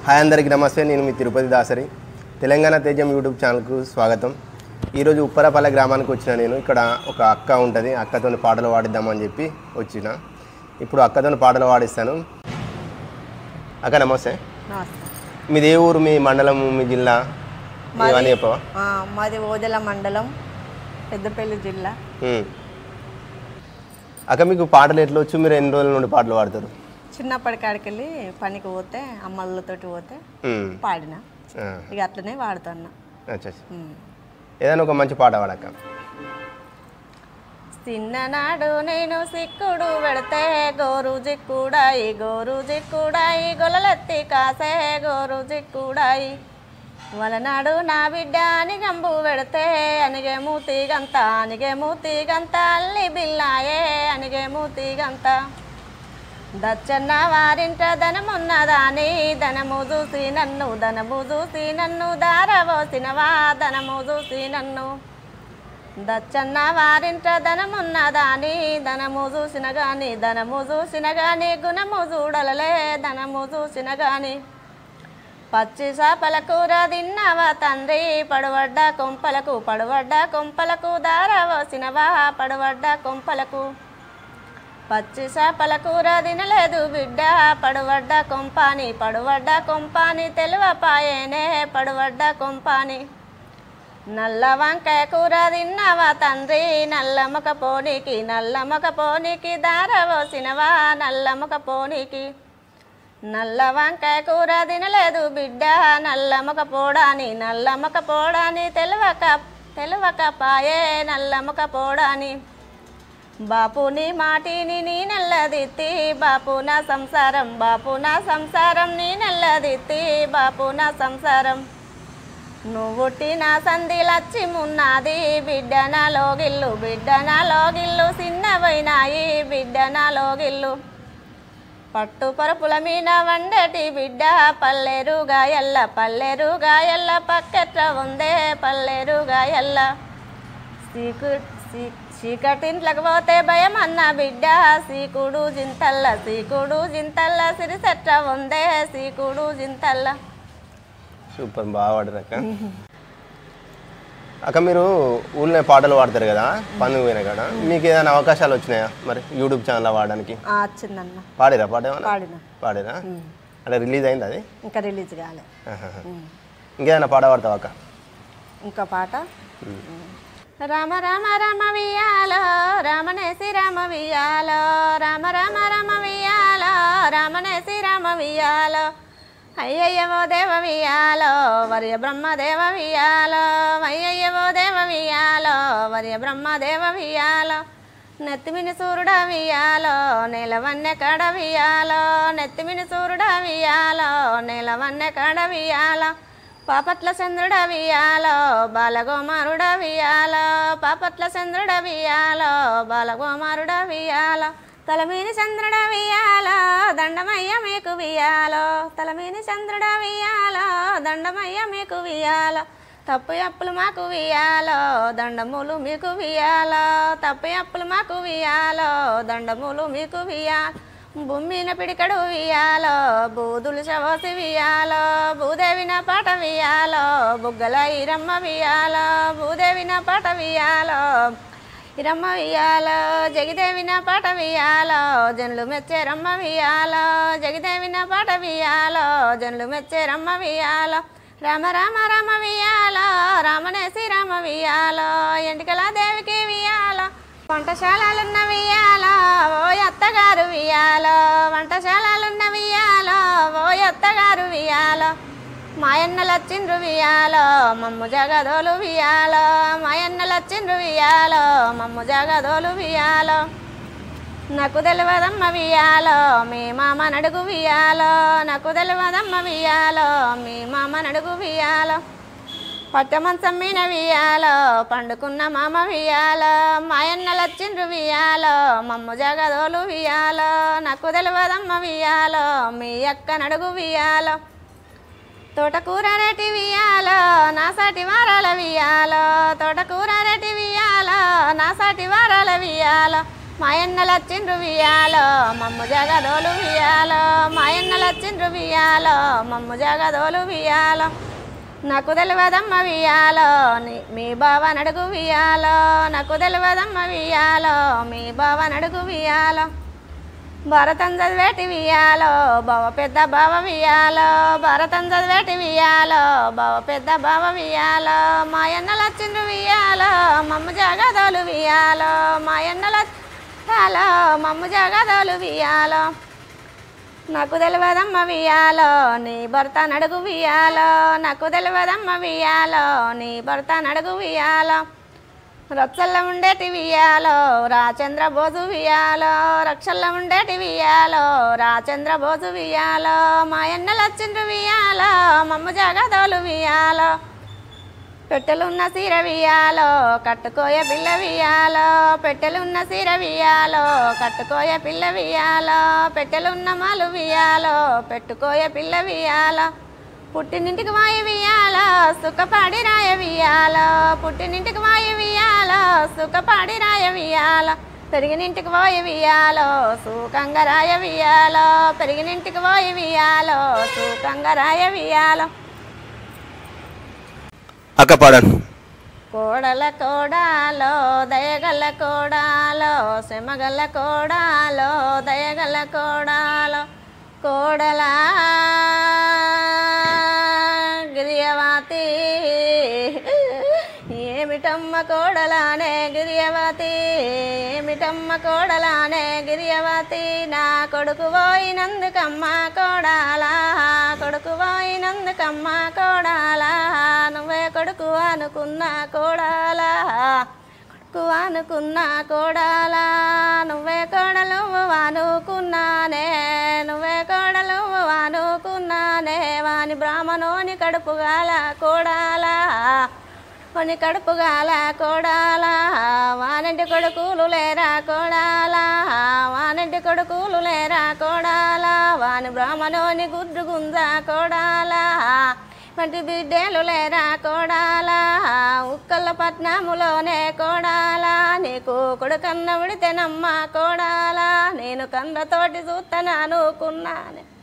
Hi అందరికీ నమస్తే నేను మీ తిరుపతి దాసరి తెలంగాణ తేజం యూట్యూబ్ ఛానల్కు స్వాగతం ఈరోజు ఉప్పరపల్లె గ్రామానికి వచ్చిన నేను ఇక్కడ ఒక అక్క ఉంటుంది అక్కతో పాటలు పాడిద్దామని చెప్పి వచ్చిన ఇప్పుడు అక్కతో పాటలు పాడిస్తాను అక్క నమస్తే నమస్తే మీది ఏ ఊరు మీ మండలం మీ జిల్లా ఇవన్నీ చెప్పవా ఆ, మాది ఓదెల మండలం పెద్దపల్లి జిల్లా ఉమ్. అక్క మీకు పాటలు ఎట్లా వచ్చు మీరు ఎన్ని రోజుల నుండి పాటలు పాడతారు చిన్నప్పటి కాడికెళ్ళి పనికి పోతే అమ్మలతోటి పోతే ఉమ్. పాడిన ఆ, ఇక అట్లనే వాడుతున్నా అచ్చా అచ్చా. ఉమ్. ఏదైనా ఒక మంచి పాట పాడక్క చిన్ననాడు నేను సిక్కుడు పెడితే గోరు జిక్కుడాయి గోరు జిక్కుడాయి గొలలెత్తి కాసే గోరు జిక్కుడాయి వలనాడు నా బిడ్డ అనిగంబు పెడితే అనిగే మూతిగంత అనిగే మూతిగంత అల్లి బిల్లాయే అనిగే మూతిగంత దచ్చన్న వారింట ధనమున్నదాని ధనము చూసి నన్ను ధనము చూసి నన్ను దారవోసినవా ధనము చూసి నన్ను దచ్చన్న వారింట ధనమున్నదాని ధనము చూసిన గాని ధనము చూసిన గాని గుణము చూడలలే ధనము చూసిన గాని పచ్చి చేపల కూర తిన్నావా తండ్రి పడువడ్డ కొంపలకు పడువడ్డ కొంపలకు దారవోసినవా పడువడ్డ కొంపలకు పచ్చి చేపల కూర తినలేదు బిడ్డ పడువడ్డ కొంపాని పడువడ్డ కొంపాని తెలువపాయేనే పడువడ్డ కొంపాని నల్ల వంకాయ కూర తిన్నావా తండ్రి నల్లమ్మక పోనీకి నల్లమ్మక పోనీకి దారవోసినవా నల్లమ్మక పోనీకి నల్ల వంకాయ కూర తినలేదు బిడ్డ నల్లమ్మక పోడాని నల్లమ్మక పోడాని తెలువక తెలువక పాయే నల్లమ్మక పోడాని బాపుని మాటిని నీ నల్లదిత్తి బాపు నా సంసారం బాపు నా సంసారం నీ నల్లదిత్తి బాపు నా సంసారం నువ్వుట్టి నా సంధి లచ్చి మున్నది బిడ్డ నా లోగిల్లు బిడ్డ నా లోగిల్లు చిన్నవైనాయి బిడ్డ నా లోగిల్లు పట్టు పరుపుల మీద వండటి బిడ్డ పల్లెరుగా ఎల్ల పల్లెరుగా ఎల్ల పక్కెట్ల ఉందే పల్లెరుగా ఎల్ల సీకు సీ- చీకటింట్లకు పోతే భయం అన్న బిడ్డ సీకుడు జింతల్ల సీకుడు జింతల్ల సిరిసెట్ల ఉందే సీకుడు జింతల్ల సూపర్ బాగా పాడారు అక్క అక్క మీరు ఊళ్ళో పాటలు పాడతారు కదా పనులు పోయినా కదా మీకు ఏదైనా అవకాశాలు వచ్చినాయా మరి యూట్యూబ్ ఛానల్ వాడడానికి ఆ, వచ్చిందన్న పాడిరా పాట ఏమన్నా పాడిన పాడిరా అంటే రిలీజ్ అయింది అది ఇంకా రిలీజ్ కాలే ఆహాహా. ఇంకేదైనా పాట పాడతావా అక్క ఇంకా పాట రామ రామ రామ వియాలో రామనేసి రామ వియాలో రామ రామ రామ వియాలో రామనేసి రామ వియాలో అయ్యయ్యవో దేవ వియాలో వర్య బ్రహ్మదేవ వియాలో అయ్యయ్యవో దేవ వియాలో వర్య బ్రహ్మదేవ వియాలో నెత్తిమిని సూర్యుడ వియాలో నెలవన్నె కడ వియాలో నెత్తిమిని సూర్యుడ వియాలో నెలవన్నె కడ వియాలో పాపట్ల చంద్రుడ వియాలో బాలగోమారుడ వియాలో పాపట్ల చంద్రుడ వియాలో బాలగోమారుడ వియాలో తలమీని చంద్రుడ వియాలో దండమయ్య మీకు వియాలో తలమీని చంద్రుడ వియాలో దండమయ్య మీకు వియాలో తప్పు అప్పులు మాకు వియాలో దండములు మీకు వియాలో తప్పు అప్పులు మాకు వియాలో దండములు మీకు వియాలో భూమిన పిడికడు వియాలో బూదులు చవసి వియాలో భూదేవిన పాట వియాలో బుగ్గల ఇరమ్మ వియాలో భూదేవిన పాట వియాలో ఇరమ్మ వియాలో జగిదేవిన పాట వియాలో జనులు మెచ్చేరమ్మ వియాలో జగిదేవిన పాట వియాలో జనులు మెచ్చేరమ్మ వియాలో రామ రామ రామ వియాలో రామనేసి రామ వియాలో ఎంటికల దేవికి వియాలో వంటశాలలున్న వియాలో ఓ అత్తగారు వియాలో వంటశాలలున్న వియాలో ఓ అత్తగారు వియాలో మాయన్నలచ్చిండ్రు వియాలో మమ్ము జగదోలు వియాలో మాయన్నలచ్చిండ్రు వియాలో మమ్ము జగదోలు వియాలో నాకు తెలియదమ్మ వియాలో మీ మామ నడుగు వియాలో నాకు తెలియదమ్మ వియాలో మీ మామ నడుగు వియాలో పట్టమంచం మీన వియాలో పండుకున్న మామ వియాలో మాయన్నలచ్చిండ్రు వియాలో మమ్ము జగదోలు వియాలో నాకు తెలియదమ్మ వియాలో మీ అక్క నడుగు వియాలో తోటకూర రెటి వియాలో నా సాటి వారాల వియాలో తోటకూర రెటి వియాలో నా సాటి వారాల వియాలో మాయన్నలు వచ్చిండ్రు వియాలో మమ్ము జగదోలు వియాలో మాయన్నలు వచ్చిండ్రు వియాలో మమ్ము జగదోలు వియాలో నాకు తెలియదమ్మ వియాలో నీ- మీ బావ నడుగు వియాలో నాకు తెలియదమ్మ వియాలో మీ బావ నడుగు వియాలో భరతం చదివేటి వియాలో బావ పెద్ద బావ వియాలో భరతం చదివేటి వియాలో బావ పెద్ద బావ వియాలో మా ఎన్నలు వచ్చిండ్రు వియాలో మమ్మ జగదోలు వియాలో మా ఎన్నలు వియాలో మమ్మ జగదోలు వియాలో నాకు తెలియదమ్మ వియాలో నీ భర్త నడుగు వియాలో నాకు తెలియదమ్మ వియాలో నీ భర్త నడుగు వియాలో రక్షల్లో ఉండేటి వియాలో రాచంద్ర బోజు వియాలో రక్షల్లో ఉండేటి వియాలో రాచంద్ర బోజు వియాలో మా ఎన్నెలు వచ్చిండ్రు వియాలో మమ్మ జగదోలు వియాలో పెట్టెలున్న సీర వియాలో కట్టుకోయ పిల్ల వియాలో పెట్టెలున్న సీర వియాలో కట్టుకోయ పిల్ల వియాలో పెట్టెలున్న మాలు వియాలో పెట్టుకోయ పిల్ల వియాలో పుట్టినింటికి వాయి వియాలో సుఖపాడి రాయ వియాలో పుట్టినింటికి వాయి వియాలో సుఖపాడి రాయ వియాలో పెరిగినింటికి పోయి వియాలో సుఖంగా రాయ వియాలో పెరిగినింటికి పోయి వియాలో సుఖంగా రాయ వియాలో అక్క పాడండి కోడల కోడాలో దయగల కోడాలో శ్రమగల కోడాలో దయగల కోడాలో కోడల గిరియవాతి ఏమిటమ్మ కోడలానే గిరియవతి ఏమిటమ్మ కోడలానే గిరియవతి నా కొడుకు పోయినందుకమ్మ కోడాలా కొడుకు పోయినందుకమ్మ కోడాలా నువ్వే కొడుకు అనుకున్న కోడాలా కొడుకు అనుకున్న కోడాలా నువ్వే కోడలు అనుకున్నానే నువ్వే కోడలు అనుకున్నానే వాని బ్రాహ్మణోని కడుపుగాల కోడాలా కొన్ని కడుపుగాల కోడాలా వానంటి కొడుకులు లేరా కోడాలా వానంటి కొడుకులు లేరా కోడాలా వాని బ్రాహ్మణోని గుడ్డు గుంజ కోడాలా వంటి బిడ్డలు లేరా కోడాలా ఉక్కల పట్నములోనే కోడాలా నీకు కొడుకన్న ఉడితేనమ్మ కోడాలా నేను కన్నతోటి చూస్తాను అనుకున్నాను